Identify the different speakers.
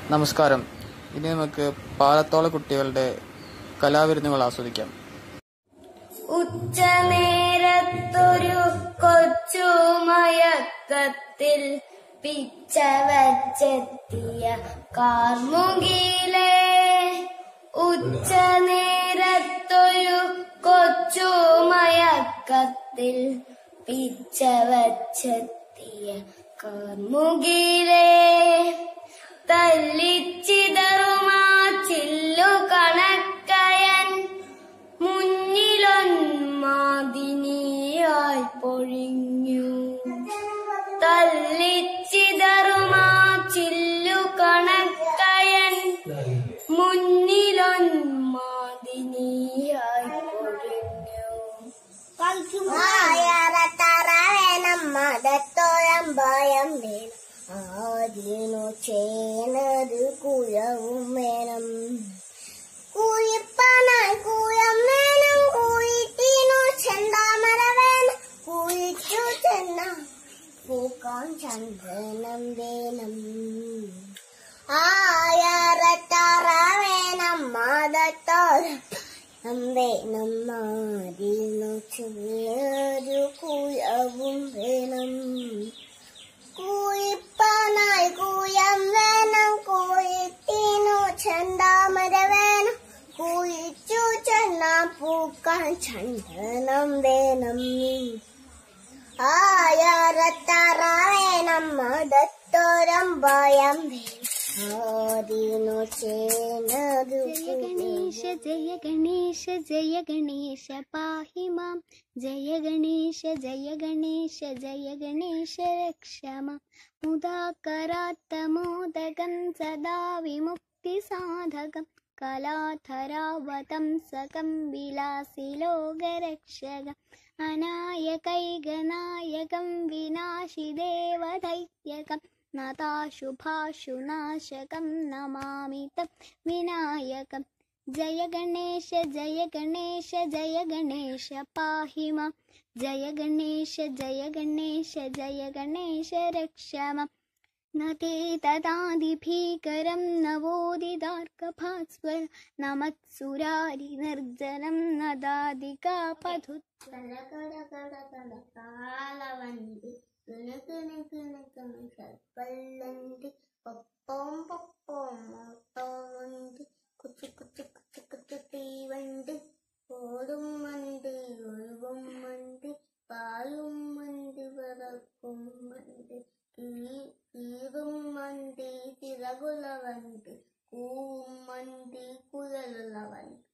Speaker 1: നമസ്കാരം ഇനി നമുക്ക് പാലത്തോള കുട്ടികളുടെ കലാവിരുന്നുകൾ ആസ്വദിക്കാം
Speaker 2: ഉച്ചനേരത്തൊരു കൊച്ചു മയക്കത്തിൽ പിച്ച വച്ചെത്തിയ കാർമുകിലേ ഉച്ചനേരത്തൊരു കൊച്ചു മയക്കത്തിൽ പിച്ച വച്ചെത്തിയ കാർമുകിലേ തല്ലിച്ചിതറുമാ ചില്ലു കണക്കയൻ മുന്നിലൊന്മാതിനിയായി പൊഴിഞ്ഞു തല്ലിച്ചിതറുമാ ചില്ലു കണക്കയൻ മുന്നിലൊന്മാതിനിയായി പൊഴിഞ്ഞു
Speaker 3: വേണം മതത്തോളം ഭയം വേണം ആദ്യനു ചേനത് കുഴവും വേണം കുഴിപ്പനായി കുഴം വേണം കുഴിത്തിനു ചെന്താമര വേണം കുഴിച്ചു ചെന്ന പൂക്കാൻ ചന്ദനം വേണം ആയറത്തറ വേണം മതത്തോളം വേണം മാതിനു ചെറിയൊരു കുഴവും വേണം കുഴിപ്പനായി കുയം വേണം കുഴിത്തിനു ചെന്താമര വേണം കുഴിച്ചു ചെന്ന പൂക്കാൻ ചന്ദനം വേണം ആയറത്തറ വേണം മതത്തോരം ഭയം വേണം ആദിനു ചേനതു
Speaker 4: ജയ ഗണേശ ജയ ഗണേശ ജയ ഗണേശ പാഹി മാം ജയ ഗണേശ ജയ ഗണേശ ജയ ഗണേശ രക്ഷ മാം മുദാകരാത്തമോദകം സദാ വിമുക്തി സാധകം കലാധരാവതംസകം വിലാസി ലോകരക്ഷകം അനായകൈകനായകം വിനാശി ദേവദൈത്യകം നതാശുഭാശു നാശകം നമാമി തം വിനായകം ജയ ഗണേശ ജയ ഗണേശ ജയ ഗണേശ പാഹി മാം ജയ ഗണേശ ജയ ഗണേശ ജയ ഗണേശ രക്ഷ മാം न ते तदादिभीकरं नवोदितार्कभास्वर न मत्सुरारिनिर्जनं न दादिकापधुत्वम्
Speaker 3: കാലവണ്ടി കിണു കിണു കിണു കിണു കൽപ്പല്ലണ്ടി പൊപ്പോം പൊപ്പോം മോട്ടോ വണ്ടി കുച്ചു കുച്ചു കുച്ചു കുച്ചു തീവണ്ടി ഓടും വണ്ടി ഒഴുകും വണ്ടി പായും വണ്ടി വിറക്കും വണ്ടി കീ- കീറും വണ്ടി ചിറകുള്ള വണ്ടി കൂവും വണ്ടി കുഴലുള്ള വണ്ടി